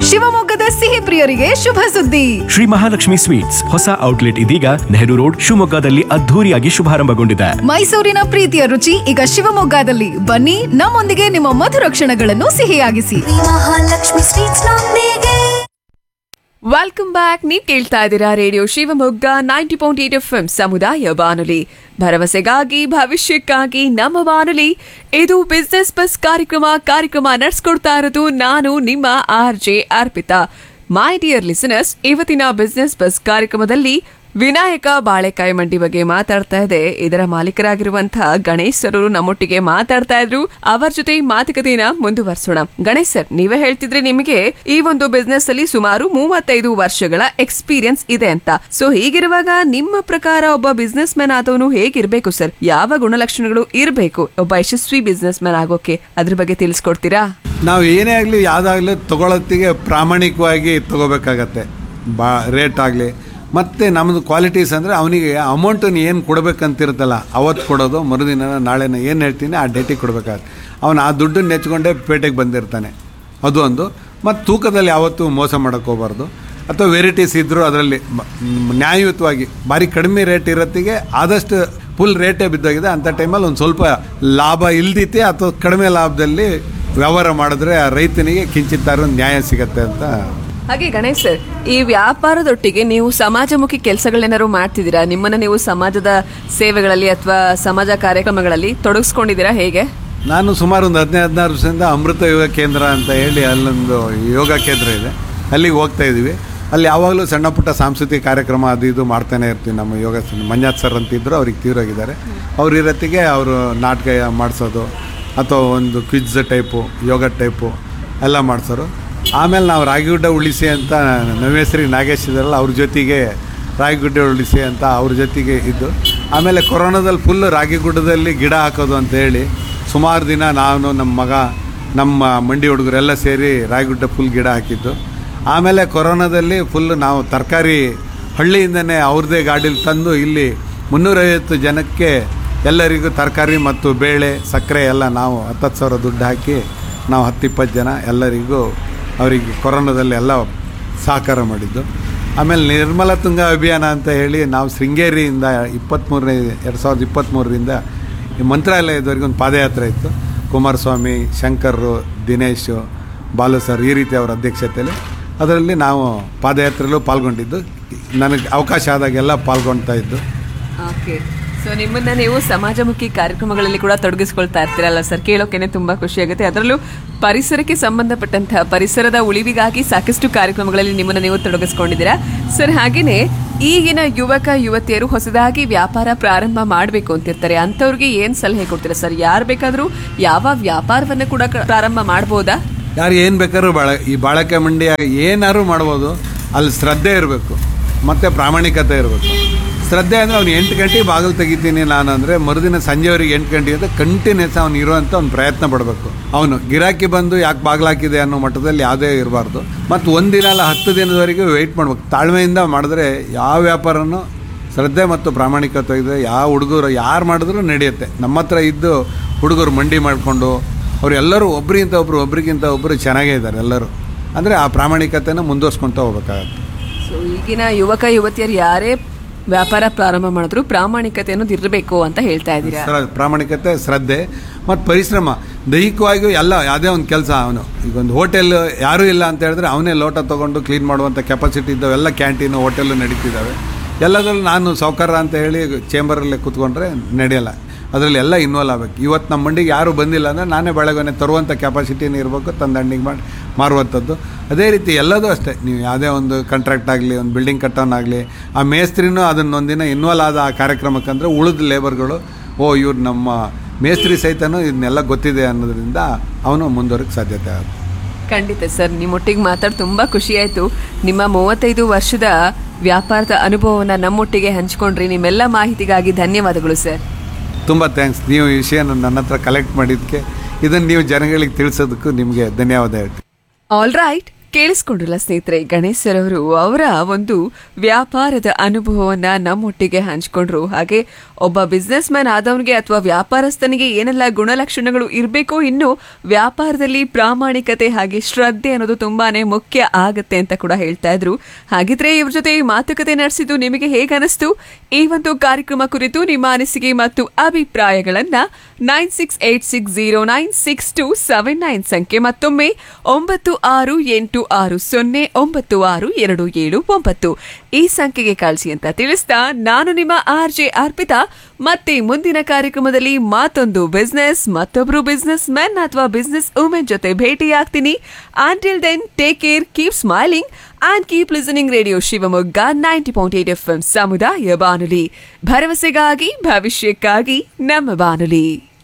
ಶಿವಮೊಗ್ಗದ ಸಿಹಿ ಪ್ರಿಯರಿಗೆ ಶುಭ ಸುದ್ದಿ ಶ್ರೀ ಮಹಾಲಕ್ಷ್ಮಿ ಸ್ವೀಟ್ಸ್ ಹೊಸ ಔಟ್ಲೆಟ್ ಇದೀಗ ನೆಹರು ರೋಡ್ ಶಿವಮೊಗ್ಗದಲ್ಲಿ ಅದ್ಧೂರಿಯಾಗಿ ಶುಭಾರಂಭಗೊಂಡಿದೆ ಮೈಸೂರಿನ ಪ್ರೀತಿಯ ರುಚಿ ಈಗ ಶಿವಮೊಗ್ಗದಲ್ಲಿ ಬನ್ನಿ ನಮ್ಮೊಂದಿಗೆ ನಿಮ್ಮ ಮಧುರ ಕ್ಷಣಗಳನ್ನು ಸಿಹಿಯಾಗಿಸಿ ಮಹಾಲಕ್ಷ್ಮಿ ಸ್ವೀಟ್ಸ್ ನೊಂದಿಗೆ ವೆಲ್ಕಮ್ ಬ್ಯಾಕ್ ನೀವು ಕೇಳ್ತಾ ಇದ್ದೀರಾ radio Shivamogga ninety point eight F ಸಮುದಾಯ ಬಾನುಲಿ ಭರವಸೆಗಾಗಿ ಭವಿಷ್ಯಕ್ಕಾಗಿ ನಮ್ಮ ಬಾನುಲಿ ಇದು ಬಿಸ್ನೆಸ್ ಬಸ್ ಕಾರ್ಯಕ್ರಮ ಕಾರ್ಯಕ್ರಮ ನಡೆಸ್ಕೊಡ್ತಾ ಇರೋದು ನಾನು ನಿಮ್ಮ R J Arpita my dear listeners ಇವತ್ತಿನ ಬಿಸ್ನೆಸ್ ಬಸ್ ಕಾರ್ಯಕ್ರಮದಲ್ಲಿ ವಿನಾಯಕ ಬಾಳೆಕಾಯಿ ಮಂಡಿ ಬಗ್ಗೆ ಮಾತಾಡ್ತಾ ಇದೆ ಇದರ ಮಾಲೀಕರಾಗಿರುವಂತಹ ಗಣೇಶ್ ಸರ್ ಅವರು ನಮ್ಮೊಟ್ಟಿಗೆ ಮಾತಾಡ್ತಾ ಇದ್ರು ಅವರ ಜೊತೆ ಮಾತುಕತೆನ ಮುಂದುವರಿಸೋಣ ಗಣೇಶ್ ಸರ್ ನೀವೇ ಹೇಳ್ತಿದ್ರೆ ನಿಮಗೆ ಈ ಒಂದು ಬಿಸ್ನೆಸ್ ಅಲ್ಲಿ ಸುಮಾರು ಮೂವತ್ತೈದು ವರ್ಷಗಳ ಎಕ್ಸ್ಪೀರಿಯನ್ಸ್ ಇದೆ ಅಂತ ಸೊ ಹೀಗಿರುವಾಗ ನಿಮ್ಮ ಪ್ರಕಾರ ಒಬ್ಬ ಬಿಸ್ನೆಸ್ ಮ್ಯಾನ್ ಆದವನು ಹೇಗಿರ್ಬೇಕು ಸರ್ ಯಾವ ಗುಣಲಕ್ಷಣಗಳು ಇರಬೇಕು ಒಬ್ಬ ಯಶಸ್ವಿ ಬಿಸ್ನೆಸ್ ಮ್ಯಾನ್ ಆಗೋಕೆ ಅದ್ರ ಬಗ್ಗೆ ತಿಳಿಸ್ಕೊಡ್ತೀರಾ ನಾವು ಏನೇ ಆಗಲಿ ಯಾವುದಾಗಲಿ ತೊಗೊಳತ್ತಿಗೆ ಪ್ರಾಮಾಣಿಕವಾಗಿ ತೊಗೋಬೇಕಾಗತ್ತೆ ಬಾ ರೇಟ್ ಆಗಲಿ ಮತ್ತು ನಮ್ಮದು ಕ್ವಾಲಿಟೀಸ್ ಅಂದರೆ ಅವನಿಗೆ ಅಮೌಂಟನ್ನು ಏನು ಕೊಡಬೇಕಂತಿರುತ್ತಲ್ಲ ಅವತ್ತು ಕೊಡೋದು ಮರುದಿನ ನಾಳೆನ ಏನು ಹೇಳ್ತೀನಿ ಆ ಡೇಟಿಗೆ ಕೊಡಬೇಕಾಗತ್ತೆ ಅವನು ಆ ದುಡ್ಡನ್ನು ನೆಚ್ಕೊಂಡೇ ಪೇಟೆಗೆ ಬಂದಿರ್ತಾನೆ ಅದು ಒಂದು ಮತ್ತು ತೂಕದಲ್ಲಿ ಯಾವತ್ತೂ ಮೋಸ ಮಾಡೋಕ್ಕೆ ಹೋಗ್ಬಾರ್ದು ಅಥವಾ ವೆರೈಟೀಸ್ ಇದ್ದರೂ ಅದರಲ್ಲಿ ಮ- ನ್ಯಾಯಯುತವಾಗಿ ಭಾರಿ ಕಡಿಮೆ ರೇಟ್ ಇರತ್ತಿಗೆ ಆದಷ್ಟು ಫುಲ್ ರೇಟೇ ಬಿದ್ದೋಗಿದೆ ಅಂಥ ಟೈಮಲ್ಲಿ ಒಂದು ಸ್ವಲ್ಪ ಲಾಭ ಇಲ್ದಿತ್ತೆ ಅಥವಾ ಕಡಿಮೆ ಲಾಭದಲ್ಲಿ ವ್ಯವಹಾರ ಮಾಡಿದ್ರೆ ಆ ರೈತನಿಗೆ ಕಿಂಚಿತ್ತಾರು ನ್ಯಾಯ ಸಿಗತ್ತೆ ಅಂತ ಹಾಗೆ ಗಣೇಶ್ ಸರ್ ಈ ವ್ಯಾಪಾರದೊಟ್ಟಿಗೆ ನೀವು ಸಮಾಜಮುಖಿ ಕೆಲಸಗಳೇನಾದ್ರು ಮಾಡ್ತಿದ್ದೀರಾ ನಿಮ್ಮನ್ನ ನೀವು ಸಮಾಜದ ಸೇವೆಗಳಲ್ಲಿ ಅಥವಾ ಸಮಾಜ ಕಾರ್ಯಕ್ರಮಗಳಲ್ಲಿ ತೊಡಗಿಸ್ಕೊಂಡಿದ್ದೀರಾ ಹೇಗೆ ನಾನು ಸುಮಾರು ಒಂದು ಹದಿನೈದು ಹದಿನಾರು ವರ್ಷದಿಂದ ಅಮೃತ ಯೋಗ ಕೇಂದ್ರ ಅಂತ ಹೇಳಿ ಅಲ್ಲೊಂದು ಯೋಗ ಕೇಂದ್ರ ಇದೆ ಅಲ್ಲಿಗೆ ಹೋಗ್ತಾ ಇದ್ದೀವಿ ಅಲ್ಲಿ ಯಾವಾಗಲೂ ಸಣ್ಣ ಪುಟ್ಟ ಸಾಂಸ್ಕೃತಿಕ ಕಾರ್ಯಕ್ರಮ ಅದು ಇದು ಮಾಡ್ತಾನೆ ಇರ್ತೀವಿ ನಮ್ಮ ಯೋಗ ಮಂಜಾತ್ ಸರ್ ಅಂತಿದ್ರು ಅವ್ರಿಗೆ ತೀರೋಗಿದ್ದಾರೆ ಅವ್ರ ಇರತ್ತಿಗೆ ಅವರು ನಾಟಕ ಮಾಡಿಸೋದು ಅಥವಾ ಒಂದು ಕ್ವಿಜ್ ಟೈಪು ಯೋಗ ಟೈಪು ಎಲ್ಲ ಮಾಡಿಸೋರು ಆಮೇಲೆ ನಾವು ರಾಗಿಗುಡ್ಡ ಉಳಿಸಿ ಅಂತ ನಮ್ಮ ಹೆಸರಿಗೆ ನಾಗೇಶ್ ಇದ್ದಾರಲ್ಲ ಅವ್ರ ಜೊತೆಗೆ ರಾಗಿಗುಡ್ಡ ಉಳಿಸಿ ಅಂತ ಅವ್ರ ಜೊತೆಗೆ ಇದ್ದು ಆಮೇಲೆ ಕೊರೋನಾದಲ್ಲಿ ಫುಲ್ ರಾಗಿಗುಡ್ಡದಲ್ಲಿ ಗಿಡ ಹಾಕೋದು ಅಂತ ಹೇಳಿ ಸುಮಾರು ದಿನ ನಾನು ನಮ್ಮ ಮಗ ನಮ್ಮ ಮಂಡಿ ಹುಡುಗರೆಲ್ಲ ಸೇರಿ ರಾಗಿಗುಡ್ಡ ಫುಲ್ ಗಿಡ ಹಾಕಿದ್ದು ಆಮೇಲೆ ಕೊರೋನಾದಲ್ಲಿ ಫುಲ್ ನಾವು ತರಕಾರಿ ಹಳ್ಳಿಯಿಂದನೇ ಅವ್ರದ್ದೇ ಗಾಡೀಲಿ ತಂದು ಇಲ್ಲಿ ಮುನ್ನೂರೈವತ್ತು ಜನಕ್ಕೆ ಎಲ್ಲರಿಗೂ ತರಕಾರಿ ಮತ್ತು ಬೇಳೆ ಸಕ್ಕರೆ ಎಲ್ಲ ನಾವು ಹತ್ತತ್ತು ಸಾವಿರ ದುಡ್ಡು ಹಾಕಿ ನಾವು ಹತ್ತಿಪ್ಪತ್ತು ಜನ ಎಲ್ಲರಿಗೂ ಅವರಿಗೆ ಕೊರೋನಾದಲ್ಲಿ ಎಲ್ಲ ಸಹಕಾರ ಮಾಡಿದ್ದು ಆಮೇಲೆ ನಿರ್ಮಲ ತುಂಗ ಅಭಿಯಾನ ಅಂತ ಹೇಳಿ ನಾವು ಶೃಂಗೇರಿಯಿಂದ ಇಪ್ಪತ್ತ್ಮೂರನೇ ಎರಡು ಸಾವಿರದ ಇಪ್ಪತ್ತ್ಮೂರರಿಂದ ಈ ಮಂತ್ರಾಲಯದವರೆಗೆ ಒಂದು ಪಾದಯಾತ್ರೆ ಇತ್ತು ಕುಮಾರಸ್ವಾಮಿ ಶಂಕರ್ರು ದಿನೇಶು ಬಾಲು ಸರ್ ಈ ರೀತಿ ಅವರ ಅಧ್ಯಕ್ಷತೆಯಲ್ಲಿ ಅದರಲ್ಲಿ ನಾವು ಪಾದಯಾತ್ರೆಯಲ್ಲೂ ಪಾಲ್ಗೊಂಡಿದ್ದು ನನಗೆ ಅವಕಾಶ ಆದಾಗೆಲ್ಲ ಪಾಲ್ಗೊಳ್ತಾ ಇದ್ದು ಓಕೆ ಸೊ ನಿಮ್ಮನ್ನ ನೀವು ಸಮಾಜಮುಖಿ ಕಾರ್ಯಕ್ರಮಗಳಲ್ಲಿ ಕೂಡ ತೊಡಗಿಸ್ಕೊಳ್ತಾ ಇರ್ತೀರಲ್ಲ ಸರ್ ಕೇಳೋಕೆನೆ ತುಂಬಾ ಖುಷಿ ಆಗುತ್ತೆ ಅದರಲ್ಲೂ ಪರಿಸರಕ್ಕೆ ಸಂಬಂಧಪಟ್ಟಂತಹ ಪರಿಸರದ ಉಳಿವಿಗಾಗಿ ಸಾಕಷ್ಟು ಕಾರ್ಯಕ್ರಮಗಳಲ್ಲಿ ನಿಮ್ಮನ್ನ ನೀವು ತೊಡಗಿಸ್ಕೊಂಡಿದ್ದೀರಾ ಸರ್ ಹಾಗೇನೆ ಈಗಿನ ಯುವಕ ಯುವತಿಯರು ಹೊಸದಾಗಿ ವ್ಯಾಪಾರ ಪ್ರಾರಂಭ ಮಾಡಬೇಕು ಅಂತಿರ್ತಾರೆ ಅಂಥವ್ರಿಗೆ ಏನ್ ಸಲಹೆ ಕೊಡ್ತೀರಾ ಸರ್ ಯಾರು ಬೇಕಾದ್ರೂ ಯಾವ ವ್ಯಾಪಾರವನ್ನ ಕೂಡ ಕ- ಪ್ರಾರಂಭ ಮಾಡ್ಬೋದಾ ಯಾರು ಏನು ಬೇಕಾದ್ರೂ ಬಾಳೆ ಈ ಬಾಳಕೆ ಮಂಡಿ ಏನಾದ್ರು ಮಾಡ್ಬೋದು ಅಲ್ಲಿ ಶ್ರದ್ಧೆ ಇರಬೇಕು ಮತ್ತು ಪ್ರಾಮಾಣಿಕತೆ ಇರಬೇಕು ಶ್ರದ್ಧೆ ಅಂದರೆ ಅವ್ನು ಎಂಟು ಗಂಟೆಗೆ ಬಾಗಿಲು ತೆಗಿತೀನಿ ನಾನು ಅಂದರೆ ಮರುದಿನ ಸಂಜೆವರೆಗೆ ಎಂಟು ಗಂಟೆಗೆ ಅಂತ ಕಂಟಿನ್ಯೂಸ್ ಅವ್ನು ಇರುವಂಥ ಅವ್ನು ಪ್ರಯತ್ನ ಪಡಬೇಕು ಅವನು ಗಿರಾಕಿ ಬಂದು ಯಾಕೆ ಬಾಗಿಲು ಹಾಕಿದೆ ಅನ್ನೋ ಮಟ್ಟದಲ್ಲಿ ಯಾವುದೇ ಇರಬಾರ್ದು ಮತ್ತು ಒಂದು ದಿನ ಅಲ್ಲ ಹತ್ತು ದಿನದವರೆಗೆ ವೆಯ್ಟ್ ಮಾಡ್ಬೇಕು ತಾಳ್ಮೆಯಿಂದ ಮಾಡಿದ್ರೆ ಯಾವ ವ್ಯಾಪಾರನೂ ಶ್ರದ್ಧೆ ಮತ್ತು ಪ್ರಾಮಾಣಿಕತೆ ಇದೆ ಯಾವ ಹುಡುಗರು ಯಾರು ಮಾಡಿದ್ರೂ ನಡೆಯುತ್ತೆ ನಮ್ಮ ಹತ್ರ ಇದ್ದು ಹುಡುಗರು ಮಂಡಿ ಮಾಡಿಕೊಂಡು ಅವ್ರು ಎಲ್ಲರೂ ಒಬ್ರಿಗಿಂತ ಒಬ್ರು ಒಬ್ರಿಗಿಂತ ಒಬ್ಬರು ಚೆನ್ನಾಗೇ ಇದ್ದಾರೆ ಎಲ್ಲರೂ ಅಂದರೆ ಆ ಪ್ರಾಮಾಣಿಕತೆನ ಮುಂದುವರ್ಸ್ಕೊತ ಹೋಗ್ಬೇಕಾಗತ್ತೆ ಸೊ ಈಗಿನ ಯುವಕ ಯುವತಿಯರು ಯಾರೇ ವ್ಯಾಪಾರ ಪ್ರಾರಂಭ ಮಾಡಿದ್ರು ಪ್ರಾಮಾಣಿಕತೆ ಅನ್ನೋದು ಇರಬೇಕು ಅಂತ ಹೇಳ್ತಾ ಇದ್ದೀರಾ ಶ್ರ- ಪ್ರಾಮಾಣಿಕತೆ ಶ್ರದ್ಧೆ ಮತ್ತು ಪರಿಶ್ರಮ ದೈಹಿಕವಾಗಿಯೂ ಎಲ್ಲ ಯಾವುದೇ ಒಂದು ಕೆಲಸ ಅವನು ಈಗ ಒಂದು ಹೋಟೆಲ್ ಯಾರೂ ಇಲ್ಲ ಅಂತ ಹೇಳಿದ್ರೆ ಅವನೇ ಲೋಟ ತೊಗೊಂಡು ಕ್ಲೀನ್ ಮಾಡುವಂಥ ಕೆಪಾಸಿಟಿ ಇದ್ದಾವೆಲ್ಲ ಕ್ಯಾಂಟೀನು ಹೋಟೆಲ್ಲು ನಡೀತಿದ್ದಾವೆ ಎಲ್ಲದರಲ್ಲೂ ನಾನು ಸೌಕರ್ಯ ಅಂತ ಹೇಳಿ ಚೇಂಬರಲ್ಲೇ ಕೂತ್ಕೊಂಡ್ರೆ ನಡೆಯಲ್ಲ ಅದರಲ್ಲಿ ಎಲ್ಲ ಇನ್ವಾಲ್ವ್ ಆಗಬೇಕು ಇವತ್ತು ನಮ್ಮ ಮಂಡಿಗೆ ಯಾರು ಬಂದಿಲ್ಲ ಅಂದರೆ ನಾನೇ ಬೆಳಗ್ಗೆ ತರುವಂಥ ಕೆಪಾಸಿಟಿನೇ ಇರಬೇಕು ತಂದು ಅಂಡಿಗೆ ಮಾಡಿ ಮಾರುವಂಥದ್ದು ಅದೇ ರೀತಿ ಎಲ್ಲದೂ ಅಷ್ಟೇ ನೀವು ಯಾವುದೇ ಒಂದು ಕಾಂಟ್ರಾಕ್ಟ್ ಆಗಲಿ ಒಂದು ಬಿಲ್ಡಿಂಗ್ ಕಟ್ಟೋನಾಗಲಿ ಆ ಮೇಸ್ತ್ರಿನೂ ಅದನ್ನ ಒಂದಿನ ಇನ್ವಾಲ್ವ್ ಆದ ಆ ಕಾರ್ಯಕ್ರಮಕ್ಕಂದ್ರೆ ಉಳಿದ ಲೇಬರ್ಗಳು ಓ ಇವ್ರು ನಮ್ಮ ಮೇಸ್ತ್ರಿ ಸಹಿತನೂ ಇದನ್ನೆಲ್ಲ ಗೊತ್ತಿದೆ ಅನ್ನೋದ್ರಿಂದ ಅವನು ಮುಂದುವರಕ್ಕೆ ಸಾಧ್ಯತೆ ಆಗುತ್ತೆ ಖಂಡಿತ ಸರ್ ನಿಮ್ಮೊಟ್ಟಿಗೆ ಮಾತಾಡಿ ತುಂಬಾ ಖುಷಿ ಆಯ್ತು ನಿಮ್ಮ ಮೂವತ್ತೈದು ವರ್ಷದ ವ್ಯಾಪಾರದ ಅನುಭವವನ್ನ ನಮ್ಮೊಟ್ಟಿಗೆ ಹಂಚ್ಕೊಂಡ್ರಿ ನಿಮ್ಮೆಲ್ಲ ಮಾಹಿತಿಗಾಗಿ ಧನ್ಯವಾದಗಳು ಸರ್ ತುಂಬ ಥ್ಯಾಂಕ್ಸ್ ನೀವು ಈ ವಿಷಯನ ನನ್ನ ಹತ್ರ ಕಲೆಕ್ಟ್ ಮಾಡಿದ್ದಕ್ಕೆ ಇದನ್ನು ನೀವು ಜನಗಳಿಗೆ ತಿಳಿಸೋದಕ್ಕೂ ನಿಮಗೆ ಧನ್ಯವಾದ ಹೇಳ್ತೀನಿ ಆಲ್ ರೈಟ್ ಕೇಳಿಸ್ಕೊಂಡ್ರಲ್ಲ ಸ್ನೇಹಿತರೆ ಗಣೇಶ್ ಸರ್ ಅವರು ಅವರ ಒಂದು ವ್ಯಾಪಾರದ ಅನುಭವವನ್ನ ನಮ್ಮೊಟ್ಟಿಗೆ ಹಂಚ್ಕೊಂಡ್ರು ಹಾಗೆ ಒಬ್ಬ ಬಿಸ್ನೆಸ್ ಮ್ಯಾನ್ ಆದವನಿಗೆ ಅಥವಾ ವ್ಯಾಪಾರಸ್ಥನಿಗೆ ಏನೆಲ್ಲ ಗುಣಲಕ್ಷಣಗಳು ಇರಬೇಕೋ ಇನ್ನು ವ್ಯಾಪಾರದಲ್ಲಿ ಪ್ರಾಮಾಣಿಕತೆ ಹಾಗೆ ಶ್ರದ್ಧೆ ಅನ್ನೋದು ತುಂಬಾನೇ ಮುಖ್ಯ ಆಗತ್ತೆ ಅಂತ ಕೂಡ ಹೇಳ್ತಾ ಇದ್ರು ಹಾಗಿದ್ರೆ ಇವ್ರ ಜೊತೆ ಈ ಮಾತುಕತೆ ನಡೆಸಿದ್ದು ನಿಮಗೆ ಹೇಗೆ ಅನಿಸ್ತು ಈ ಒಂದು ಕಾರ್ಯಕ್ರಮ ಕುರಿತು ನಿಮ್ಮ ಅನಿಸಿಕೆ ಮತ್ತು ಅಭಿಪ್ರಾಯಗಳನ್ನ nine six eight six zero nine six two seven nine ಸಂಖ್ಯೆ ಮತ್ತೊಮ್ಮೆ ಒಂಬತ್ತು ಆರು ಎಂಟು ಆರು ಸೊನ್ನೆ ಒಂಬತ್ತು ಆರು ಎರಡು ಏಳು ಒಂಬತ್ತು ಈ ಸಂಖ್ಯೆಗೆ ಕಳಿಸಿ ಅಂತ ತಿಳಿಸ್ತಾ ನಾನು ನಿಮ್ಮ ಆರ್ ಜೆ ಅರ್ಪಿತಾ ಮತ್ತೆ ಮುಂದಿನ ಕಾರ್ಯಕ್ರಮದಲ್ಲಿ ಮತ್ತೊಂದು ಬಿಸ್ನೆಸ್ ಮತ್ತೊಬ್ರು ಬಿಸ್ನೆಸ್ ಮ್ಯಾನ್ ಅಥವಾ ಬಿಸ್ನೆಸ್ ವುಮೆನ್ ಜೊತೆ ಭೇಟಿಯಾಗ್ತೀನಿ until then take care keep smiling and keep listening radio Shivamogga ninety point eight F M ಸಮುದಾಯ ಬಾನುಲಿ ಭರವಸೆಗಾಗಿ ಭವಿಷ್ಯಕ್ಕಾಗಿ ನಮ್ಮ ಬಾನುಲಿ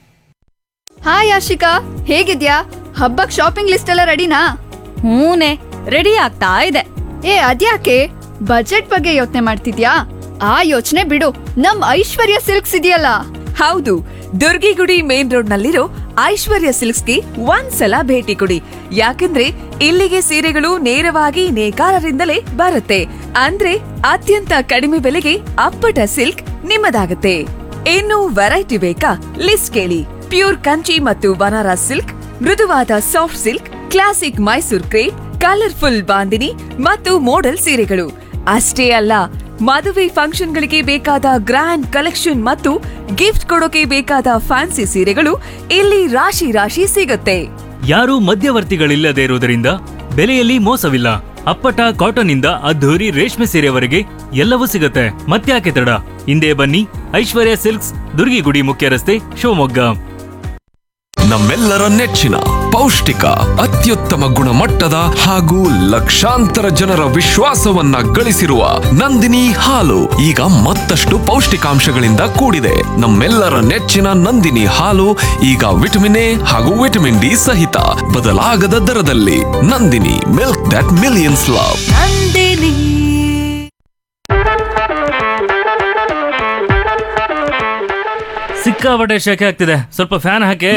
ಹಾಯ್ ಆಶಿಕಾ ಹೇಗಿದ್ಯಾ ಹಬ್ಬಕ್ ಶಾಪಿಂಗ್ ಲಿಸ್ಟ್ ಎಲ್ಲ ರೆಡಿನಾ ಹೂನೆ ರೆಡಿ ಆಗ್ತಾ ಇದೆ ಏ ಅದ್ಯಾಕೆ ಬಜೆಟ್ ಬಗ್ಗೆ ಯೋಚನೆ ಮಾಡ್ತಿದ್ಯಾ ಆ ಯೋಚನೆ ಬಿಡು ನಮ್ ಐಶ್ವರ್ಯ ಸಿಲ್ಕ್ಸ್ ಇದೆಯಲ್ಲ ಹೌದು ದುರ್ಗಿಗುಡಿ ಮೇನ್ ರೋಡ್ ನಲ್ಲಿರೋ ಐಶ್ವರ್ಯ ಸಿಲ್ಕ್ಸ್ಗೆ ಒಂದ್ಸಲ ಭೇಟಿ ಕೊಡಿ ಯಾಕಂದ್ರೆ ಇಲ್ಲಿಗೆ ಸೀರೆಗಳು ನೇರವಾಗಿ ನೇಕಾರರಿಂದಲೇ ಬರುತ್ತೆ ಅಂದ್ರೆ ಅತ್ಯಂತ ಕಡಿಮೆ ಬೆಲೆಗೆ ಅಪ್ಪಟ ಸಿಲ್ಕ್ ನಿಮ್ಮದಾಗುತ್ತೆ ಇನ್ನು ವೆರೈಟಿ ಬೇಕಾ ಲಿಸ್ಟ್ ಕೇಳಿ ಪ್ಯೂರ್ ಕಂಚಿ ಮತ್ತು ಬನಾರಸ್ ಸಿಲ್ಕ್ ಮೃದುವಾದ soft silk classic Mysore crepe colourful bandhani ಮತ್ತು ಮೋಡಲ್ ಸೀರೆಗಳು ಅಷ್ಟೇ ಅಲ್ಲ ಮದುವೆ ಫಂಕ್ಷನ್ಗಳಿಗೆ ಬೇಕಾದ ಗ್ರ್ಯಾಂಡ್ ಕಲೆಕ್ಷನ್ ಮತ್ತು ಗಿಫ್ಟ್ ಕೊಡೋಕೆ ಬೇಕಾದ ಫ್ಯಾನ್ಸಿ ಸೀರೆಗಳು ಇಲ್ಲಿ ರಾಶಿ ರಾಶಿ ಸಿಗುತ್ತೆ ಯಾರೂ ಮಧ್ಯವರ್ತಿಗಳಿಲ್ಲದೆ ಇರುವುದರಿಂದ ಬೆಲೆಯಲ್ಲಿ ಮೋಸವಿಲ್ಲ ಅಪ್ಪಟ ಕಾಟನ್ ಇಂದ ಅದ್ಧೂರಿ ರೇಷ್ಮೆ ಸೀರೆವರೆಗೆ ಎಲ್ಲವೂ ಸಿಗುತ್ತೆ ಮತ್ತ್ಯಾಕೆ ತಡ ಹಿಂದೆ ಬನ್ನಿ ಐಶ್ವರ್ಯ ಸಿಲ್ಕ್ಸ್ ದುರ್ಗಿಗುಡಿ ಮುಖ್ಯ ರಸ್ತೆ ಶಿವಮೊಗ್ಗ ನಮ್ಮೆಲ್ಲರ ನೆಚ್ಚಿನ ಪೌಷ್ಟಿಕ ಅತ್ಯುತ್ತಮ ಗುಣಮಟ್ಟದ ಹಾಗೂ ಲಕ್ಷಾಂತರ ಜನರ ವಿಶ್ವಾಸವನ್ನ ಗಳಿಸಿರುವ ನಂದಿನಿ ಹಾಲು ಈಗ ಮತ್ತಷ್ಟು ಪೌಷ್ಟಿಕಾಂಶಗಳಿಂದ ಕೂಡಿದೆ ನಮ್ಮೆಲ್ಲರ ನೆಚ್ಚಿನ ನಂದಿನಿ ಹಾಲು ಈಗ ವಿಟಮಿನ್ ಎ ಹಾಗೂ ವಿಟಮಿನ್ ಡಿ ಸಹಿತ ಬದಲಾಗದ ದರದಲ್ಲಿ Nandini milk that millions love ಸಿಕ್ಕಾಪಟ್ಟೆ ಶೆಕೆ ಆಗ್ತಿದೆ ಸ್ವಲ್ಪ ಫ್ಯಾನ್ ಹಾಕಿ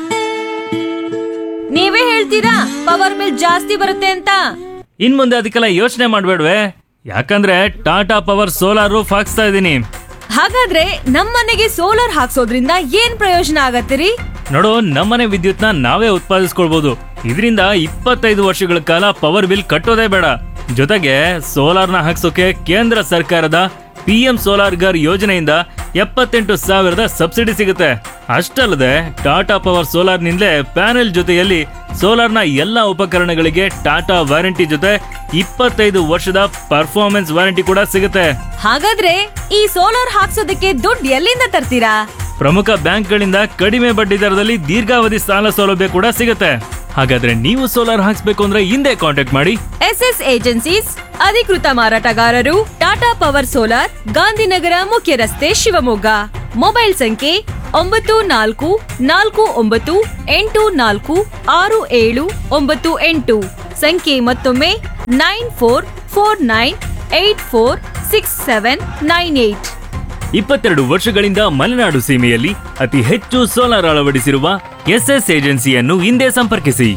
ನೀವೇ ಹೇಳ್ತೀರಾ ಪವರ್ ಬಿಲ್ ಜಾಸ್ತಿ ಬರುತ್ತೆ ಅಂತ ಇನ್ ಮುಂದೆ ಅದಕ್ಕೆಲ್ಲ ಯೋಚನೆ ಮಾಡ್ಬೇಡ್ವೆ ಯಾಕಂದ್ರೆ ಟಾಟಾ ಪವರ್ ಸೋಲಾರ್ ರೂಫ್ ಹಾಕ್ಸ್ತಾ ಇದ್ದೀನಿ ಹಾಗಾದ್ರೆ ನಮ್ಮನೆಗೆ ಸೋಲಾರ್ ಹಾಕ್ಸೋದ್ರಿಂದ ಏನ್ ಪ್ರಯೋಜನ ಆಗತ್ತಿರಿ ನೋಡು ನಮ್ಮನೆ ವಿದ್ಯುತ್ನ ನಾವೇ ಉತ್ಪಾದಿಸ್ಕೊಳ್ಬಹುದು ಇದರಿಂದ ಇಪ್ಪತ್ತೈದು ವರ್ಷಗಳ ಕಾಲ ಪವರ್ ಬಿಲ್ ಕಟ್ಟೋದೇ ಬೇಡ ಜೊತೆಗೆ ಸೋಲಾರ್ನ ಹಾಕ್ಸೋಕೆ ಕೇಂದ್ರ ಸರ್ಕಾರದ ಪಿ ಎಂ ಸೋಲಾರ್ ಗರ್ ಯೋಜನೆಯಿಂದ ಎಪ್ಪತ್ತೆಂಟು ಸಾವಿರದ ಸಬ್ಸಿಡಿ ಸಿಗುತ್ತೆ ಅಷ್ಟಲ್ಲದೆ ಟಾಟಾ ಪವರ್ ಸೋಲಾರ್ನಿಂದಲೇ ಪ್ಯಾನೆಲ್ ಜೊತೆಯಲ್ಲಿ ಸೋಲಾರ್ನ ಎಲ್ಲ ಉಪಕರಣಗಳಿಗೆ ಟಾಟಾ ವಾರಂಟಿ ಜೊತೆ ಇಪ್ಪತ್ತೈದು ವರ್ಷದ ಪರ್ಫಾರ್ಮೆನ್ಸ್ ವಾರಂಟಿ ಕೂಡ ಸಿಗುತ್ತೆ ಹಾಗಾದ್ರೆ ಈ ಸೋಲಾರ್ ಹಾಕ್ಸೋದಕ್ಕೆ ದುಡ್ಡು ಎಲ್ಲಿಂದ ತರ್ತೀರಾ ಪ್ರಮುಖ ಬ್ಯಾಂಕ್ಗಳಿಂದ ಕಡಿಮೆ ಬಡ್ಡಿ ದರದಲ್ಲಿ ದೀರ್ಘಾವಧಿ ಸಾಲ ಸೌಲಭ್ಯ ಕೂಡ ಸಿಗುತ್ತೆ ಹಾಗಾದ್ರೆ ನೀವು ಸೋಲಾರ್ ಹಾಕ್ಸ್ಬೇಕು ಅಂದ್ರೆ ಹಿಂದೆ ಕಾಂಟ್ಯಾಕ್ಟ್ ಮಾಡಿ ಎಸ್ ಎಸ್ ಏಜೆನ್ಸೀಸ್ ಅಧಿಕೃತ ಮಾರಾಟಗಾರರು ಟಾಟಾ ಪವರ್ ಸೋಲಾರ್ ಗಾಂಧಿನಗರ ಮುಖ್ಯ ರಸ್ತೆ ಶಿವಮೊಗ್ಗ ಮೊಬೈಲ್ ಸಂಖ್ಯೆ ಒಂಬತ್ತು ನಾಲ್ಕು ನಾಲ್ಕು ಒಂಬತ್ತು ಎಂಟು ನಾಲ್ಕು ಆರು ಏಳು ಒಂಬತ್ತು ಎಂಟು ಸಂಖ್ಯೆ ಮತ್ತೊಮ್ಮೆ nine four four nine eight four six seven nine eight ಇಪ್ಪತ್ತೆರಡು ವರ್ಷಗಳಿಂದ ಮಲೆನಾಡು ಸೀಮೆಯಲ್ಲಿ ಅತಿ ಹೆಚ್ಚು ಸೋಲಾರ್ ಅಳವಡಿಸಿರುವ ಎಸ್ಎಸ್ ಏಜೆನ್ಸಿಯನ್ನು ಹಿಂದೆ ಸಂಪರ್ಕಿಸಿ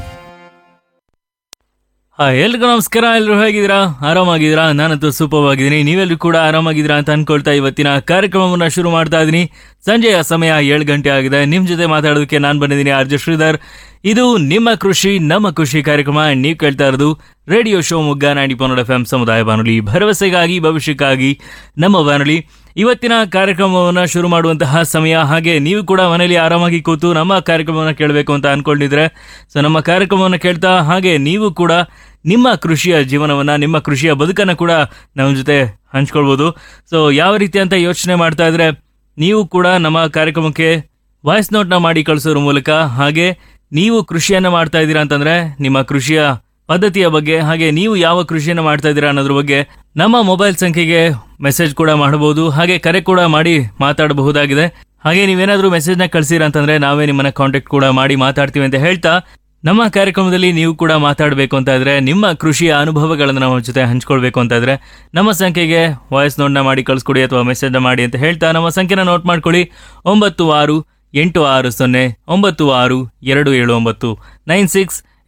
ಹಾಯ್ ಎಲ್ರಿಗೂ ನಮಸ್ಕಾರ ಎಲ್ಲರೂ ಹೇಗಿದ್ದೀರಾ ಆರಾಮಾಗಿದ್ದೀರಾ ನಾನಂತೂ ಸೂಪರ್ ಆಗಿದ್ದೀನಿ ನೀವೆಲ್ಲರೂ ಕೂಡ ಆರಾಮಾಗಿದ್ದೀರಾ ಅಂತ ಅನ್ಕೊಳ್ತಾ ಇವತ್ತಿನ ಕಾರ್ಯಕ್ರಮವನ್ನ ಶುರು ಮಾಡ್ತಾ ಇದ್ದೀನಿ ಸಂಜೆಯ ಸಮಯ ಏಳು ಗಂಟೆ ಆಗಿದೆ ನಿಮ್ ಜೊತೆ ಮಾತಾಡೋದಕ್ಕೆ ನಾನು ಬಂದಿದ್ದೀನಿ ಆರ್ಜೆ ಶ್ರೀಧರ್ ಇದು ನಿಮ್ಮ ಕೃಷಿ ನಮ್ಮ ಖುಷಿ ಕಾರ್ಯಕ್ರಮ ನೀವು ಕೇಳ್ತಾ ಇರೋದು ರೇಡಿಯೋ ಶಿವಮೊಗ್ಗ ನಾಡಿ ಪನ್ನಡ ಎಫ್ ಎಂ ಸಮುದಾಯ ಬಾನುಲಿ ಭರವಸೆಗಾಗಿ ಭವಿಷ್ಯಕ್ಕಾಗಿ ನಮ್ಮ ಬಾನುಲಿ ಇವತ್ತಿನ ಕಾರ್ಯಕ್ರಮವನ್ನು ಶುರು ಮಾಡುವಂತಹ ಸಮಯ ಹಾಗೆ ನೀವು ಕೂಡ ಮನೆಯಲ್ಲಿ ಆರಾಮಾಗಿ ಕೂತು ನಮ್ಮ ಕಾರ್ಯಕ್ರಮವನ್ನು ಕೇಳಬೇಕು ಅಂತ ಅನ್ಕೊಂಡಿದ್ರೆ ಸೊ ನಮ್ಮ ಕಾರ್ಯಕ್ರಮವನ್ನು ಕೇಳ್ತಾ ಹಾಗೆ ನೀವು ಕೂಡ ನಿಮ್ಮ ಕೃಷಿಯ ಜೀವನವನ್ನ ನಿಮ್ಮ ಕೃಷಿಯ ಬದುಕನ್ನು ಕೂಡ ನಮ್ಮ ಜೊತೆ ಹಂಚ್ಕೊಳ್ಬೋದು ಸೊ ಯಾವ ರೀತಿ ಅಂತ ಯೋಚನೆ ಮಾಡ್ತಾ ಇದ್ರೆ ನೀವು ಕೂಡ ನಮ್ಮ ಕಾರ್ಯಕ್ರಮಕ್ಕೆ ವಾಯ್ಸ್ ನೋಟ್ನ ಮಾಡಿ ಕಳಿಸೋದ್ರ ಮೂಲಕ ಹಾಗೆ ನೀವು ಕೃಷಿಯನ್ನ ಮಾಡ್ತಾ ಇದ್ದೀರಾ ಅಂತಂದ್ರೆ ನಿಮ್ಮ ಕೃಷಿಯ ಪದ್ಧತಿಯ ಬಗ್ಗೆ ಹಾಗೆ ನೀವು ಯಾವ ಕೃಷಿಯನ್ನು ಮಾಡ್ತಾ ಇದ್ದೀರಾ ಅನ್ನೋದ್ರ ಬಗ್ಗೆ ನಮ್ಮ ಮೊಬೈಲ್ ಸಂಖ್ಯೆಗೆ ಮೆಸೇಜ್ ಕೂಡ ಮಾಡಬಹುದು ಹಾಗೆ ಕರೆ ಕೂಡ ಮಾಡಿ ಮಾತಾಡಬಹುದಾಗಿದೆ ಹಾಗೆ ನೀವೇನಾದ್ರೂ ಮೆಸೇಜ್ನ ಕಳ್ಸಿರ ಅಂತಂದ್ರೆ ನಾವೇ ನಿಮ್ಮನ್ನ ಕಾಂಟ್ಯಾಕ್ಟ್ ಕೂಡ ಮಾಡಿ ಮಾತಾಡ್ತೀವಿ ಅಂತ ಹೇಳ್ತಾ ನಮ್ಮ ಕಾರ್ಯಕ್ರಮದಲ್ಲಿ ನೀವು ಕೂಡ ಮಾತಾಡಬೇಕು ಅಂತ ಇದ್ರೆ ನಿಮ್ಮ ಕೃಷಿಯ ಅನುಭವಗಳನ್ನು ನಮ್ಮ ಜೊತೆ ಹಂಚ್ಕೊಳ್ಬೇಕು ಅಂತ ಇದ್ರೆ ನಮ್ಮ ಸಂಖ್ಯೆಗೆ ವಾಯ್ಸ್ ನೋಟ್ನ ಮಾಡಿ ಕಳಿಸ್ಕೊಡಿ ಅಥವಾ ಮೆಸೇಜ್ನ ಮಾಡಿ ಅಂತ ಹೇಳ್ತಾ ನಮ್ಮ ಸಂಖ್ಯೆನ ನೋಟ್ ಮಾಡ್ಕೊಳ್ಳಿ ಒಂಬತ್ತು ಆರು ಎಂಟು ಆರು ಸೊನ್ನೆ ಒಂಬತ್ತು ಆರು ಎರಡು ಏಳು ಒಂಬತ್ತು nine six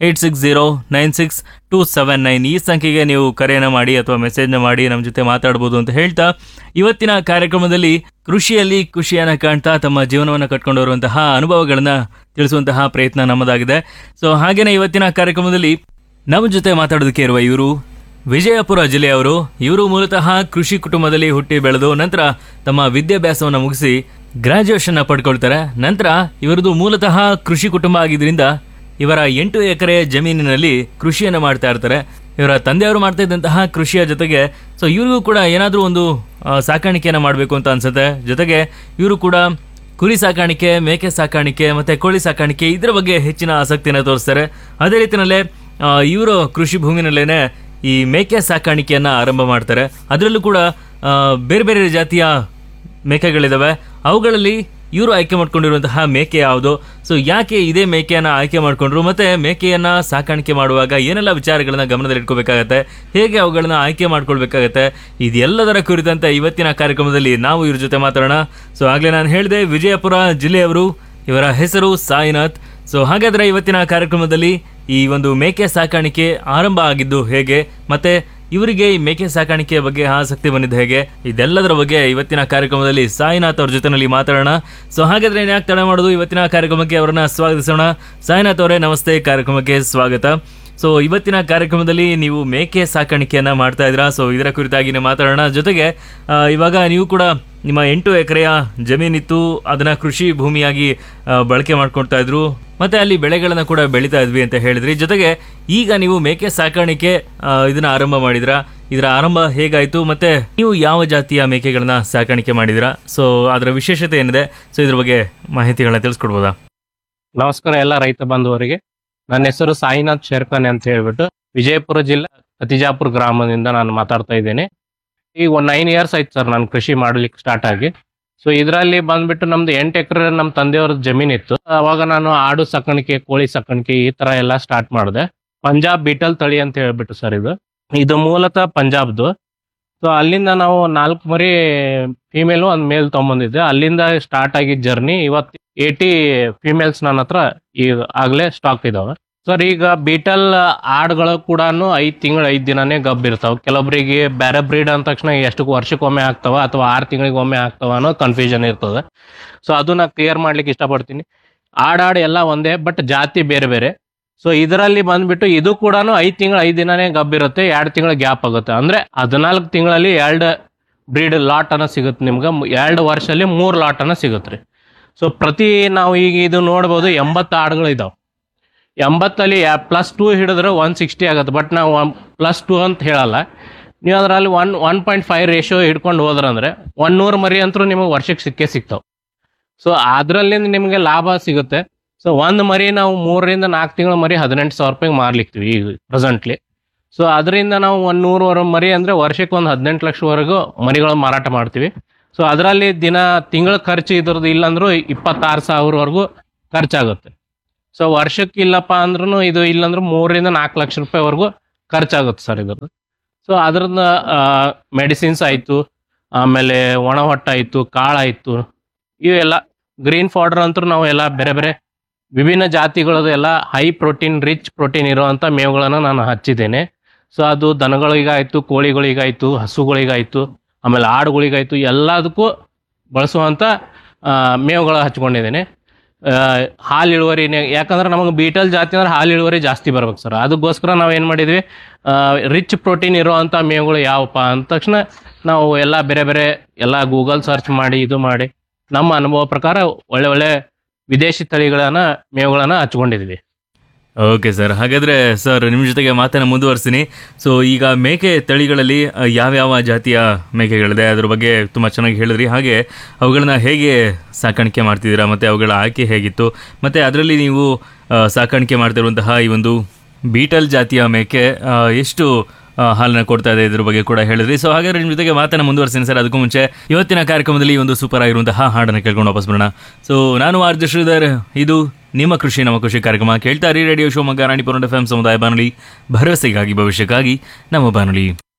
eight six zero nine six two seven nine ಈ ಸಂಖ್ಯೆಗೆ ನೀವು ಕರೆಯನ್ನು ಮಾಡಿ ಅಥವಾ ಮೆಸೇಜ್ನ ಮಾಡಿ ನಮ್ಮ ಜೊತೆ ಮಾತಾಡ್ಬೋದು ಅಂತ ಹೇಳ್ತಾ ಇವತ್ತಿನ ಕಾರ್ಯಕ್ರಮದಲ್ಲಿ ಕೃಷಿಯಲ್ಲಿ ಖುಷಿಯನ್ನು ಕಾಣ್ತಾ ತಮ್ಮ ಜೀವನವನ್ನು ಕಟ್ಕೊಂಡು ಬರುವಂತಹ ಅನುಭವಗಳನ್ನ ತಿಳಿಸುವಂತಹ ಪ್ರಯತ್ನ ನಮ್ಮದಾಗಿದೆ ಸೊ ಹಾಗೇನೆ ಇವತ್ತಿನ ಕಾರ್ಯಕ್ರಮದಲ್ಲಿ ನಮ್ಮ ಜೊತೆ ಮಾತಾಡೋದಕ್ಕೆ ಇರುವ ಇವರು ವಿಜಯಪುರ ಜಿಲ್ಲೆಯವರು ಇವರು ಮೂಲತಃ ಕೃಷಿ ಕುಟುಂಬದಲ್ಲಿ ಹುಟ್ಟಿ ಬೆಳೆದು ನಂತರ ತಮ್ಮ ವಿದ್ಯಾಭ್ಯಾಸವನ್ನು ಮುಗಿಸಿ ಗ್ರಾಜ್ಯುಯೇಷನ್ ಪಡ್ಕೊಳ್ತಾರೆ ನಂತರ ಇವರದು ಮೂಲತಃ ಕೃಷಿ ಕುಟುಂಬ ಆಗಿದ್ರಿಂದ ಇವರ ಎಂಟು ಎಕರೆ ಜಮೀನಿನಲ್ಲಿ ಕೃಷಿಯನ್ನು ಮಾಡ್ತಾ ಇರ್ತಾರೆ ಇವರ ತಂದೆಯವರು ಮಾಡ್ತಾ ಇದ್ದಂತಹ ಕೃಷಿಯ ಜೊತೆಗೆ ಸೊ ಇವ್ರಿಗೂ ಕೂಡ ಏನಾದರೂ ಒಂದು ಆ, ಸಾಕಾಣಿಕೆಯನ್ನು ಮಾಡಬೇಕು ಅಂತ ಅನ್ಸುತ್ತೆ ಜೊತೆಗೆ ಇವರು ಕೂಡ ಕುರಿ ಸಾಕಾಣಿಕೆ ಮೇಕೆ ಸಾಕಾಣಿಕೆ ಮತ್ತೆ ಕೋಳಿ ಸಾಕಾಣಿಕೆ ಇದರ ಬಗ್ಗೆ ಹೆಚ್ಚಿನ ಆಸಕ್ತಿಯನ್ನು ತೋರಿಸ್ತಾರೆ ಅದೇ ರೀತಿಯಲ್ಲೇ ಇವರು ಕೃಷಿ ಭೂಮಿನಲ್ಲೇನೆ ಈ ಮೇಕೆ ಸಾಕಾಣಿಕೆಯನ್ನ ಆರಂಭ ಮಾಡ್ತಾರೆ ಅದರಲ್ಲೂ ಕೂಡ ಆ, ಬೇರೆ ಬೇರೆ ಜಾತಿಯ ಮೇಕೆಗಳಿದಾವೆ ಅವುಗಳಲ್ಲಿ ಇವರು ಆಯ್ಕೆ ಮಾಡ್ಕೊಂಡಿರುವಂತಹ ಮೇಕೆ ಯಾವುದು ಸೊ ಯಾಕೆ ಇದೇ ಮೇಕೆಯನ್ನ ಆಯ್ಕೆ ಮಾಡ್ಕೊಂಡ್ರು ಮತ್ತೆ ಮೇಕೆಯನ್ನ ಸಾಕಾಣಿಕೆ ಮಾಡುವಾಗ ಏನೆಲ್ಲ ವಿಚಾರಗಳನ್ನ ಗಮನದಲ್ಲಿ ಇಟ್ಕೋಬೇಕಾಗತ್ತೆ ಹೇಗೆ ಅವುಗಳನ್ನ ಆಯ್ಕೆ ಮಾಡ್ಕೊಳ್ಬೇಕಾಗತ್ತೆ ಇದೆಲ್ಲದರ ಕುರಿತಂತೆ ಇವತ್ತಿನ ಕಾರ್ಯಕ್ರಮದಲ್ಲಿ ನಾವು ಇವ್ರ ಜೊತೆ ಮಾತಾಡೋಣ ಸೊ ಆಗ್ಲೇ ನಾನು ಹೇಳಿದೆ ವಿಜಯಪುರ ಜಿಲ್ಲೆಯವರು ಇವರ ಹೆಸರು ಸಾಯಿನಾಥ್ ಸೊ ಹಾಗಾದ್ರೆ ಇವತ್ತಿನ ಕಾರ್ಯಕ್ರಮದಲ್ಲಿ ಈ ಒಂದು ಮೇಕೆ ಸಾಕಾಣಿಕೆ ಆರಂಭ ಆಗಿದ್ದು ಹೇಗೆ ಮತ್ತೆ ಇವರಿಗೆ ಈ ಮೇಕೆ ಸಾಕಾಣಿಕೆಯ ಬಗ್ಗೆ ಆಸಕ್ತಿ ಬಂದಿದ್ದು ಹೇಗೆ ಇದೆಲ್ಲದರ ಬಗ್ಗೆ ಇವತ್ತಿನ ಕಾರ್ಯಕ್ರಮದಲ್ಲಿ ಸಾಯಿನಾಥ್ ಅವ್ರ ಜೊತೆನಲ್ಲಿ ಮಾತಾಡೋಣ ಸೊ ಹಾಗಾದ್ರೆ ಯಾಕೆ ತಡ ಮಾಡೋದು ಇವತ್ತಿನ ಕಾರ್ಯಕ್ರಮಕ್ಕೆ ಅವರನ್ನ ಸ್ವಾಗತಿಸೋಣ ಸಾಯಿನಾಥ್ ಅವರೇ ನಮಸ್ತೆ ಕಾರ್ಯಕ್ರಮಕ್ಕೆ ಸ್ವಾಗತ ಸೊ ಇವತ್ತಿನ ಕಾರ್ಯಕ್ರಮದಲ್ಲಿ ನೀವು ಮೇಕೆ ಸಾಕಾಣಿಕೆಯನ್ನ ಮಾಡ್ತಾ ಇದ್ದೀರಾ ಸೊ ಇದರ ಕುರಿತಾಗಿ ಮಾತಾಡೋಣ ಜೊತೆಗೆ ಆ, ಇವಾಗ ನೀವು ಕೂಡ ನಿಮ್ಮ ಎಂಟು ಎಕರೆಯ ಜಮೀನಿತ್ತು ಅದನ್ನ ಕೃಷಿ ಭೂಮಿಯಾಗಿ ಆ, ಬಳಕೆ ಮಾಡ್ಕೊಳ್ತಾ ಇದ್ರು ಮತ್ತೆ ಅಲ್ಲಿ ಬೆಳೆಗಳನ್ನ ಕೂಡ ಬೆಳೀತಾ ಇದ್ವಿ ಅಂತ ಹೇಳಿದ್ರಿ ಜೊತೆಗೆ ಈಗ ನೀವು ಮೇಕೆ ಸಾಕಾಣಿಕೆ ಆ, ಇದನ್ನ ಆರಂಭ ಮಾಡಿದ್ರಾ ಇದರ ಆರಂಭ ಹೇಗಾಯ್ತು ಮತ್ತೆ ನೀವು ಯಾವ ಜಾತಿಯ ಮೇಕೆಗಳನ್ನ ಸಾಕಾಣಿಕೆ ಮಾಡಿದಿರಾ ಸೊ ಅದರ ವಿಶೇಷತೆ ಏನಿದೆ ಸೊ ಇದ್ರ ಬಗ್ಗೆ ಮಾಹಿತಿಗಳನ್ನ ತಿಳಿಸ್ಕೊಡ್ಬೋದಾ ನಮಸ್ಕಾರ ಎಲ್ಲ ರೈತ ಬಾಂಧವರಿಗೆ ನನ್ನ ಹೆಸರು ಸಾಯಿನಾಥ್ ಶೇರ್ಖಾನೆ ಅಂತ ಹೇಳ್ಬಿಟ್ಟು ವಿಜಯಪುರ ಜಿಲ್ಲೆ ಅತಿಜಾಪುರ ಗ್ರಾಮದಿಂದ ನಾನು ಮಾತಾಡ್ತಾ ಇದ್ದೇನೆ ಈಗ ಒಂದು ನೈನ್ ಇಯರ್ಸ್ ಆಯ್ತು ಸರ್ ನಾನು ಕೃಷಿ ಮಾಡ್ಲಿಕ್ಕೆ ಸ್ಟಾರ್ಟ್ ಆಗಿ ಸೊ ಇದರಲ್ಲಿ ಬಂದ್ಬಿಟ್ಟು ನಮ್ದು ಎಂಟು ಎಕರೆ ನಮ್ಮ ತಂದೆಯವ್ರ ಜಮೀನ್ ಇತ್ತು ಅವಾಗ ನಾನು ಆಡು ಸಾಕಾಣಿಕೆ ಕೋಳಿ ಸಾಕಾಣಿಕೆ ಈ ತರ ಎಲ್ಲ ಸ್ಟಾರ್ಟ್ ಮಾಡಿದೆ ಪಂಜಾಬ್ ಬೀಟಲ್ ತಳಿ ಅಂತ ಹೇಳ್ಬಿಟ್ಟು ಸರ್ ಇದು ಇದು ಮೂಲತಃ ಪಂಜಾಬ್ದು ಸೊ ಅಲ್ಲಿಂದ ನಾವು ನಾಲ್ಕು ಮರಿ ಫಿಮೇಲು ಒಂದು ಮೇಲ್ ತೊಗೊಂಬಂದಿದ್ದೆ ಅಲ್ಲಿಂದ ಸ್ಟಾರ್ಟ್ ಆಗಿದ್ದ ಜರ್ನಿ ಇವತ್ತು ಏಯ್ಟಿ ಫಿಮೇಲ್ಸ್ ನನ್ನ ಹತ್ರ ಈಗ ಆಗ್ಲೇ ಸ್ಟಾಕ್ ಇದಾವೆ ಸರ್ ಈಗ ಬೀಟಲ್ ಆಡ್ಗಳು ಕೂಡ ಐದ್ ತಿಂಗಳು ಐದ್ ದಿನನೇ ಗಬ್ ಇರ್ತಾವ ಕೆಲವೊಬ್ಬರಿಗೆ ಬೇರೆ ಬ್ರೀಡ್ ಅಂದ ತಕ್ಷಣ ಎಷ್ಟು ವರ್ಷಕ್ಕೊಮ್ಮೆ ಆಗ್ತಾವ ಅಥವಾ ಆರು ತಿಂಗಳಿಗೆ ಒಮ್ಮೆ ಆಗ್ತಾವ ಅನ್ನೋ ಕನ್ಫ್ಯೂಷನ್ ಇರ್ತದೆ ಸೊ ಅದು ನಾ ಕ್ಲಿಯರ್ ಮಾಡ್ಲಿಕ್ಕೆ ಇಷ್ಟಪಡ್ತೀನಿ ಆಡಾಡ್ ಎಲ್ಲ ಒಂದೇ ಬಟ್ ಜಾತಿ ಬೇರೆ ಬೇರೆ ಸೊ ಇದರಲ್ಲಿ ಬಂದ್ಬಿಟ್ಟು ಇದು ಕೂಡ ಐದ್ ತಿಂಗಳು ಐದ್ ದಿನನೇ ಗಬ್ ಇರುತ್ತೆ ಎರಡು ತಿಂಗಳ ಗ್ಯಾಪ್ ಆಗುತ್ತೆ ಅಂದ್ರೆ ಹದಿನಾಲ್ಕು ತಿಂಗಳಲ್ಲಿ ಎರಡು ಬ್ರೀಡ್ ಲಾಟ್ ಅನ್ನ ಸಿಗುತ್ತೆ ನಿಮ್ಗೆ ಎರಡು ವರ್ಷದಲ್ಲಿ ಮೂರು ಲಾಟ್ ಅನ್ನ ಸಿಗುತ್ತೆ ರೀ ಸೊ ಪ್ರತಿ ನಾವು ಈಗ ಇದು ನೋಡ್ಬೋದು ಎಂಬತ್ತು ಆಡುಗಳು ಇದಾವೆ ಎಂಬತ್ತಲ್ಲಿ ಪ್ಲಸ್ ಟೂ ಹಿಡಿದ್ರೆ ಒನ್ ಸಿಕ್ಸ್ಟಿ ಆಗುತ್ತೆ ಬಟ್ ನಾವು ಒನ್ ಪ್ಲಸ್ ಟೂ ಅಂತ ಹೇಳಲ್ಲ ನೀವು ಅದರಲ್ಲಿ one one point five ratio ಹಿಡ್ಕೊಂಡು ಹೋದ್ರಂದ್ರೆ ಒನ್ ನೂರು ಮರಿ ಅಂತೂ ನಿಮಗೆ ವರ್ಷಕ್ಕೆ ಸಿಕ್ಕೇ ಸಿಗ್ತಾವೆ ಸೊ ಅದರಲ್ಲಿಂದ ನಿಮಗೆ ಲಾಭ ಸಿಗುತ್ತೆ ಸೊ ಒಂದು ಮರಿ ನಾವು ಮೂರರಿಂದ ನಾಲ್ಕು ತಿಂಗಳ ಮರಿ ಹದಿನೆಂಟು ಸಾವಿರ ರೂಪಾಯಿಗೆ ಮಾರ್ಲಿಕ್ತೀವಿ ಈಗ ಪ್ರೆಸೆಂಟ್ಲಿ ಸೊ ಅದರಿಂದ ನಾವು ಒಂದು ನೂರು ಮರಿ ಅಂದರೆ ವರ್ಷಕ್ಕೆ ಒಂದು ಹದಿನೆಂಟು ಲಕ್ಷವರೆಗೂ ಮರಿಗಳು ಮಾರಾಟ ಮಾಡ್ತೀವಿ ಸೊ ಅದರಲ್ಲಿ ದಿನ ತಿಂಗಳ ಖರ್ಚು ಇದ್ರದ್ದು ಇಲ್ಲಾಂದ್ರೂ ಇಪ್ಪತ್ತಾರು ಸಾವಿರವರೆಗೂ ಖರ್ಚಾಗುತ್ತೆ ಸೊ ವರ್ಷಕ್ಕೆ ಇಲ್ಲಪ್ಪ ಅಂದ್ರೂ ಇದು ಇಲ್ಲಾಂದ್ರೆ ಮೂರರಿಂದ ನಾಲ್ಕು ಲಕ್ಷ ರೂಪಾಯಿವರೆಗೂ ಖರ್ಚಾಗುತ್ತೆ ಸರ್ ಇದ್ರದ್ದು ಸೊ ಅದ್ರದ್ದು ಮೆಡಿಸಿನ್ಸ್ ಆಯಿತು ಆಮೇಲೆ ಒಣ ಹೊಟ್ಟಾಯಿತು ಕಾಳಾಯಿತು ಇವೆಲ್ಲ ಗ್ರೀನ್ ಫಾಡರ್ ಅಂತೂ ನಾವು ಎಲ್ಲ ಬೇರೆ ಬೇರೆ ವಿಭಿನ್ನ ಜಾತಿಗಳದ್ದು ಎಲ್ಲ ಹೈ ಪ್ರೋಟೀನ್ ರಿಚ್ ಪ್ರೋಟೀನ್ ಇರುವಂಥ ಮೇವುಗಳನ್ನು ನಾನು ಹಚ್ಚಿದ್ದೇನೆ ಸೊ ಅದು ದನಗಳಿಗಾಯ್ತು ಕೋಳಿಗಳಿಗಾಯ್ತು ಹಸುಗಳಿಗಾಯ್ತು ಆಮೇಲೆ ಆಡುಗಳಿಗಾಯ್ತು ಎಲ್ಲದಕ್ಕೂ ಬಳಸುವಂಥ ಆ, ಮೇವುಗಳು ಹಚ್ಕೊಂಡಿದ್ದೇನೆ ಆ, ಹಾಲು ಇಳುವರಿನೇ ಯಾಕಂದ್ರೆ ನಮಗೆ ಬೀಟಲ್ ಜಾತಿ ಅಂದ್ರೆ ಹಾಲು ಇಳುವರಿ ಜಾಸ್ತಿ ಬರ್ಬೇಕು ಸರ್ ಅದಕ್ಕೋಸ್ಕರ ನಾವು ಏನು ಮಾಡಿದ್ವಿ ರಿಚ್ ಪ್ರೋಟೀನ್ ಇರುವಂಥ ಮೇವುಗಳು ಯಾವಪ್ಪ ಅಂದ ತಕ್ಷಣ ನಾವು ಎಲ್ಲ ಬೇರೆ ಬೇರೆ ಎಲ್ಲ ಗೂಗಲ್ ಸರ್ಚ್ ಮಾಡಿ ಇದು ಮಾಡಿ ನಮ್ಮ ಅನುಭವ ಪ್ರಕಾರ ಒಳ್ಳೆ ಒಳ್ಳೆ ವಿದೇಶಿ ತಳಿಗಳನ್ನ ಮೇವುಗಳನ್ನ ಹಚ್ಕೊಂಡಿದ್ವಿ ಓಕೆ ಸರ್ ಹಾಗಾದ್ರೆ ಸರ್ ನಿಮ್ಮ ಜೊತೆಗೆ ಮಾತನ್ನ ಮುಂದುವರಿಸ್ತೀನಿ ಸೊ ಈಗ ಮೇಕೆ ತಳಿಗಳಲ್ಲಿ ಆ, ಯಾವ್ಯಾವ ಜಾತಿಯ ಮೇಕೆಗಳಿದೆ ಅದ್ರ ಬಗ್ಗೆ ತುಂಬ ಚೆನ್ನಾಗಿ ಹೇಳಿದ್ರಿ ಹಾಗೆ ಅವುಗಳನ್ನ ಹೇಗೆ ಸಾಕಾಣಿಕೆ ಮಾಡ್ತಿದ್ದೀರಾ ಮತ್ತು ಅವುಗಳ ಆಯ್ಕೆ ಹೇಗಿತ್ತು ಮತ್ತು ಅದರಲ್ಲಿ ನೀವು ಆ, ಸಾಕಾಣಿಕೆ ಮಾಡ್ತಿರುವಂತಹ ಈ ಒಂದು ಬೀಟಲ್ ಜಾತಿಯ ಮೇಕೆ ಆ, ಎಷ್ಟು ಆ, ಹಾಲನ್ನ ಕೊಡ್ತಾ ಇದೆ ಇದ್ರ ಬಗ್ಗೆ ಕೂಡ ಹೇಳಿದ್ರಿ ಸೊ ಹಾಗಾದ್ರೆ ನಿಮ್ಮ ಜೊತೆಗೆ ಮಾತನ್ನ ಮುಂದುವರಿಸ್ತೀನಿ ಸರ್ ಅದಕ್ಕೂ ಮುಂಚೆ ಇವತ್ತಿನ ಕಾರ್ಯಕ್ರಮದಲ್ಲಿ ಒಂದು ಸೂಪರ್ ಆಗಿರುವಂತಹ ಹಾಡನ್ನು ಕೇಳ್ಕೊಂಡು ವಾಪಸ್ ಬರೋಣ ಸೊ ನಾನು ಆರ್ಜ ಶ್ರೀಧರ್ ಇದು ನಿಮ್ಮ ಕೃಷಿ ನಮ್ಮ ಕೃಷಿ ಕಾರ್ಯಕ್ರಮ ಕೇಳ್ತಾ ರೀ ರೇಡಿಯೋ ಶಿವಮೊಗ್ಗ ರಾಣಿಪುರ ಎಫ್ ಎಂ ಸಮುದಾಯ ಬಾನುಲಿ ಭರವಸೆಗಾಗಿ ಭವಿಷ್ಯಕ್ಕಾಗಿ ನಮ್ಮ ಬಾನುಲಿ